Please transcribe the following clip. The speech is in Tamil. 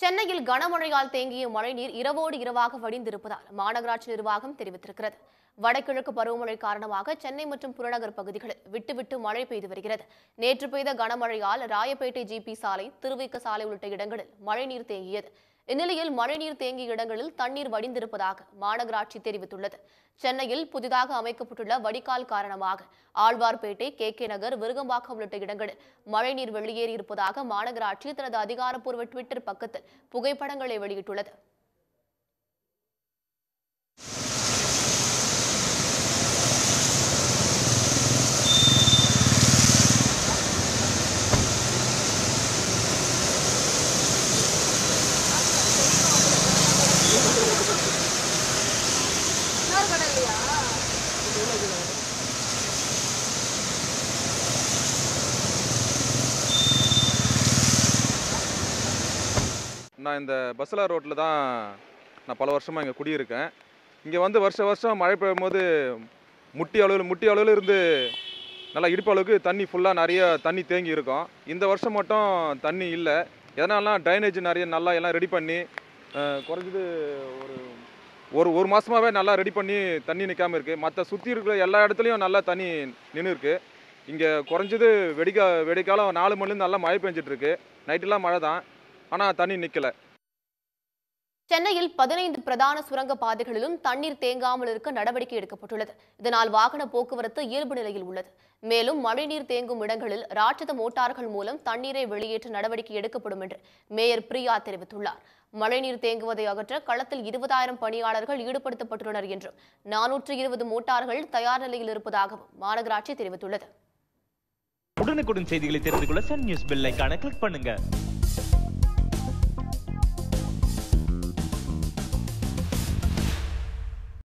சென்னையில் கனமழையால் தேங்கிய மழைநீர் இரவோடு இரவாக வடிந்திருப்பதால் மாநகராட்சி நிர்வாகம் தெரிவித்திருக்கிறது வடகிழக்கு பருவமழை காரணமாக சென்னை மற்றும் புறநகர் பகுதிகளில் விட்டுவிட்டு மழை பெய்து வருகிறது நேற்று பெய்த கனமழையால் ராயப்பேட்டை ஜிபி சாலை திருவிக்க சாலை உள்ளிட்ட இடங்களில் மழைநீர் தேங்கியது இந்நிலையில் மழைநீர் தேங்கிய இடங்களில் தண்ணீர் வடிந்திருப்பதாக மாநகராட்சி தெரிவித்துள்ளது சென்னையில் புதிதாக அமைக்கப்பட்டுள்ள வடிகால் காரணமாக ஆழ்வார்பேட்டை கே கே நகர் விருகம்பாக்கம் உள்ளிட்ட இடங்களில் மழைநீர் வெளியேறி இருப்பதாக மாநகராட்சி தனது அதிகாரப்பூர்வ ட்விட்டர் பக்கத்தில் புகைப்படங்களை வெளியிட்டுள்ளது நான் இந்த பஸ்ஸலா ரோட்டில் தான் நான் பல வருஷமாக இங்கே குடியிருக்கேன் இங்கே வந்து வருஷ வருஷம் மழை பெய்யும் போது முட்டி அளவில் முட்டி அளவில் இருந்து நல்லா இடுப்பு அளவுக்கு தண்ணி ஃபுல்லாக நிறைய தண்ணி தேங்கி இருக்கும் இந்த வருஷம் மட்டும் தண்ணி இல்லை எதனாலனா ட்ரைனேஜ் நிறைய நல்லா எல்லாம் ரெடி பண்ணி அஹ், குறைஞ்சது ஒரு ஒரு ஒரு மாதமாகவே நல்லா ரெடி பண்ணி தண்ணி நிற்காம இருக்குது மற்ற சுற்றி இருக்கிற எல்லா இடத்துலையும் நல்லா தண்ணி நின்று இருக்கு இங்கே குறைஞ்சது வெடிக்கா வெடிக்காலம் நாலு மணிலேருந்து நல்லா மழை பெஞ்சிட்டு இருக்கு நைட்டெல்லாம் மழை தான் ஆனால் தண்ணி நிற்கல சென்னையில் பதினைந்து பிரதான சுரங்க பாதைகளிலும் தண்ணீர் தேங்காமல் இருக்க நடவடிக்கை எடுக்கப்பட்டுள்ளது இதனால் வாகன போக்குவரத்து இயல்பு நிலையில் உள்ளது மேலும் மழைநீர் தேங்கும் இடங்களில் ராட்சத மோட்டார்கள் மூலம் தண்ணீரை வெளியேற்ற நடவடிக்கை எடுக்கப்படும் என்று மேயர் பிரியா தெரிவித்துள்ளார் மழைநீர் தேங்குவதை அகற்ற களத்தில் இருபதாயிரம் பணியாளர்கள் ஈடுபடுத்தப்பட்டுள்ளனர் என்றும் நானூற்று இருபது மோட்டார்கள் தயார் நிலையில் இருப்பதாகவும் மாநகராட்சி தெரிவித்துள்ளது உடனுக்குடன் செய்திகளை தெரிந்து கொள்ள சன் நியூஸ் பெல் ஐகானை கிளிக் பண்ணுங்க